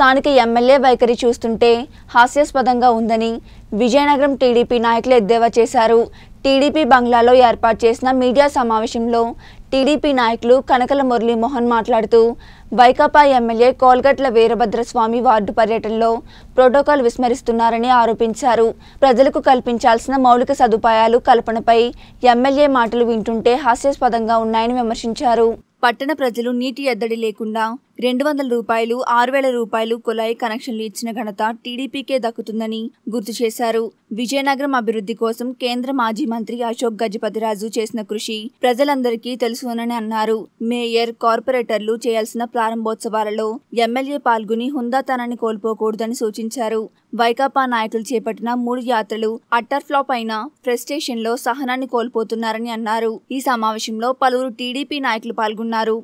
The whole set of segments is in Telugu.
స్థానిక ఎమ్మెల్యే వైఖరి చూస్తుంటే హాస్యాస్పదంగా ఉందని విజయనగరం టీడీపీ నాయకులు ఎద్దేవా చేశారు టీడీపీ బంగ్లాలో ఏర్పాటు చేసిన మీడియా సమావేశంలో టీడీపీ నాయకులు కనకల మురళీ మోహన్ మాట్లాడుతూ వైకాపా ఎమ్మెల్యే కోల్గట్ల వీరభద్రస్వామి వార్డు పర్యటనలో ప్రోటోకాల్ విస్మరిస్తున్నారని ఆరోపించారు ప్రజలకు కల్పించాల్సిన మౌలిక సదుపాయాలు కల్పనపై ఎమ్మెల్యే మాటలు వింటుంటే హాస్యాస్పదంగా ఉన్నాయని విమర్శించారు పట్టణ ప్రజలు నీటి ఎద్దడి లేకుండా రెండు వందల రూపాయలు ఆరు వేల రూపాయలు కుళాయి కనెక్షన్లు ఇచ్చిన ఘనత టీడీపీకే దక్కుతుందని గుర్తు చేశారు విజయనగరం అభివృద్ధి కోసం కేంద్ర మాజీ మంత్రి అశోక్ గజపతిరాజు చేసిన కృషి ప్రజలందరికీ తెలుసునని అన్నారు మేయర్ కార్పొరేటర్లు చేయాల్సిన ప్రారంభోత్సవాలలో ఎమ్మెల్యే పాల్గొని హుందాతనాన్ని కోల్పోకూడదని సూచించారు వైకాపా నాయకులు చేపట్టిన మూడు యాత్రలు అట్టర్ ఫ్లాప్ అయిన ప్రెస్టేషన్ లో సహనాన్ని కోల్పోతున్నారని అన్నారు ఈ సమావేశంలో పలువురు టీడీపీ నాయకులు పాల్గొన్నారు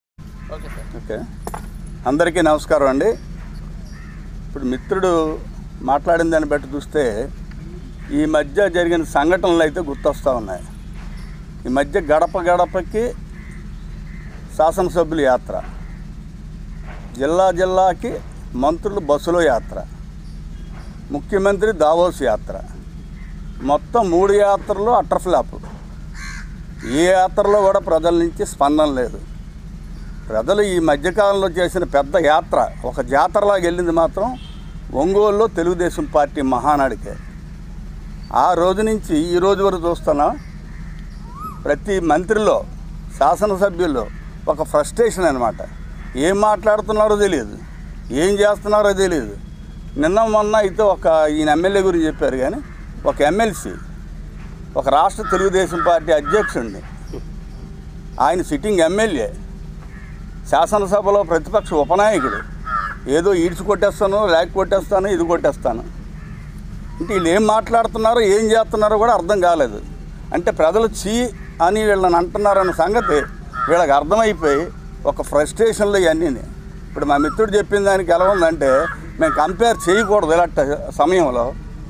ఓకే అందరికీ నమస్కారం అండి ఇప్పుడు మిత్రుడు మాట్లాడిన దాన్ని బట్టి చూస్తే ఈ మధ్య జరిగిన సంఘటనలు అయితే గుర్తొస్తూ ఉన్నాయి ఈ మధ్య గడప గడపకి శాసనసభ్యుల యాత్ర జిల్లా జిల్లాకి మంత్రులు బస్సులో యాత్ర ముఖ్యమంత్రి దావోస్ యాత్ర మొత్తం మూడు యాత్రలు అట్రఫ్లాప్ ఏ యాత్రలో కూడా ప్రజల నుంచి స్పందన లేదు ప్రజలు ఈ మధ్యకాలంలో చేసిన పెద్ద యాత్ర ఒక జాతరలాగా వెళ్ళింది మాత్రం ఒంగోలులో తెలుగుదేశం పార్టీ మహానాడికే ఆ రోజు నుంచి ఈ రోజు వరకు చూస్తున్నా ప్రతి మంత్రిలో శాసనసభ్యుల్లో ఒక ఫ్రస్ట్రేషన్ అనమాట ఏం మాట్లాడుతున్నారో తెలియదు ఏం చేస్తున్నారో తెలియదు నిన్న మొన్న అయితే ఒక ఈయన ఎమ్మెల్యే గురించి చెప్పారు కానీ ఒక ఎమ్మెల్సీ ఒక రాష్ట్ర తెలుగుదేశం పార్టీ అధ్యక్షుడిని ఆయన సిట్టింగ్ ఎమ్మెల్యే శాసనసభలో ప్రతిపక్ష ఉపనాయకుడు ఏదో ఈడ్చి కొట్టేస్తాను లేక కొట్టేస్తాను ఇది కొట్టేస్తాను అంటే వీళ్ళు ఏం మాట్లాడుతున్నారో ఏం చేస్తున్నారో కూడా అర్థం కాలేదు అంటే ప్రజలు చీ అని వీళ్ళని అంటున్నారన్న సంగతి వీళ్ళకి అర్థమైపోయి ఒక ఫ్రస్ట్రేషన్లో ఇవన్నీ ఇప్పుడు మా మిత్రుడు చెప్పిన దానికి ఎలా ఉందంటే మేము కంపేర్ చేయకూడదు ఇలాంటి సమయంలో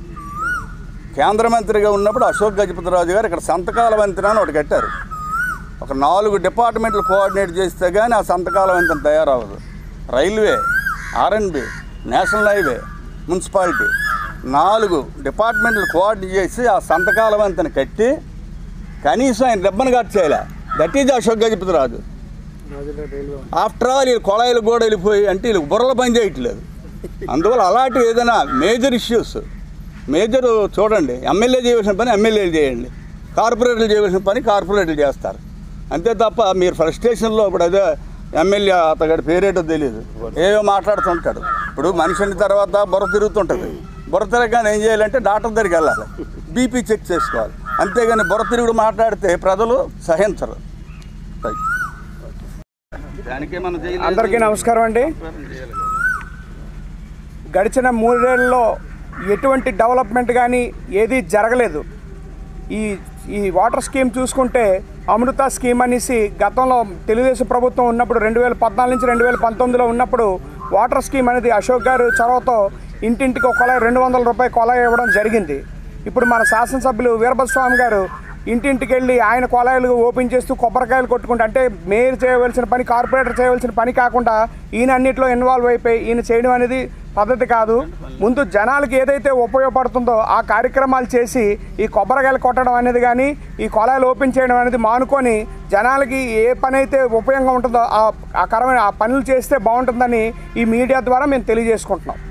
కేంద్ర మంత్రిగా ఉన్నప్పుడు అశోక్ గజపతిరాజు గారు ఇక్కడ సంతకాల వంతెన అని ఒకటి కట్టారు ఒక నాలుగు డిపార్ట్మెంట్లు కోఆర్డినేట్ చేస్తే కానీ ఆ సంతకాల వంతెన తయారవ్వదు railway R N B national highway municipality నాలుగు డిపార్ట్మెంట్లు కోఆర్డినేట్ చేసి ఆ సంతకాల వంతెన కట్టి కనీసం ఆయన రిబ్బన్ కట్ చేయలే that is Ashok Gajapathiraju after all వీళ్ళు కొళాయిలు కూడా వెళ్ళిపోయి అంటే వీళ్ళకి బుర్రలు పని చేయట్లేదు అందువల్ల అలాంటివి ఏదైనా మేజర్ ఇష్యూస్ మేజర్ చూడండి ఎమ్మెల్యే చేయవలసిన పని ఎమ్మెల్యేలు చేయండి కార్పొరేటర్లు చేయవలసిన పని కార్పొరేటర్లు చేస్తారు అంతే తప్ప మీరు ఫ్రస్ట్రేషన్లో ఇప్పుడు అదే ఎమ్మెల్యే అతగాడి పేరేటో తెలియదు ఏవో మాట్లాడుతుంటాడు ఇప్పుడు మనిషిని తర్వాత బుర్ర తిరుగుతుంటుంది బుర్ర తిరగగానే ఏం చేయాలంటే డాక్టర్ దగ్గరికి వెళ్ళాలి బీపీ చెక్ చేసుకోవాలి అంతేగాని బుర్ర తిరుగుడు మాట్లాడితే ప్రజలు సహించరు రైట్. దానికే మనం చేయలేదు. అందరికీ నమస్కారం అండి గడిచిన మూడేళ్లలో ఎటువంటి డెవలప్మెంట్ కానీ ఏది జరగలేదు ఈ ఈ వాటర్ స్కీమ్ చూసుకుంటే అమృత స్కీమ్ అనేసి గతంలో తెలుగుదేశం ప్రభుత్వం ఉన్నప్పుడు రెండు వేల పద్నాలుగు నుంచి రెండు వేల పంతొమ్మిదిలో ఉన్నప్పుడు వాటర్ స్కీమ్ అనేది అశోక్ గారు చొరవతో ఇంటింటికి ఒక కొలాయి రెండు వందల రూపాయల కొలాయి ఇవ్వడం జరిగింది ఇప్పుడు మన శాసనసభ్యులు వీరభద్రస్వామి గారు ఇంటింటికి వెళ్ళి ఆయన కొలాయిలు ఓపెన్ చేస్తూ కొబ్బరికాయలు కొట్టుకుంటూ అంటే మేయర్ చేయవలసిన పని కార్పొరేటర్ చేయవలసిన పని కాకుండా ఈయన అన్నింటిలో ఇన్వాల్వ్ అయిపోయి ఈయన చేయడం అనేది పద్ధతి కాదు ముందు జనాలకి ఏదైతే ఉపయోగపడుతుందో ఆ కార్యక్రమాలు చేసి ఈ కొబ్బరికాయలు కొట్టడం అనేది కానీ ఈ కొలాయిలు ఓపెన్ చేయడం అనేది మానుకొని జనాలకి ఏ పని అయితే ఉపయోగంగా ఉంటుందో ఆ ఆ కరమైన ఆ పనులు చేస్తే బాగుంటుందని ఈ మీడియా ద్వారా మేము తెలియజేసుకుంటున్నాం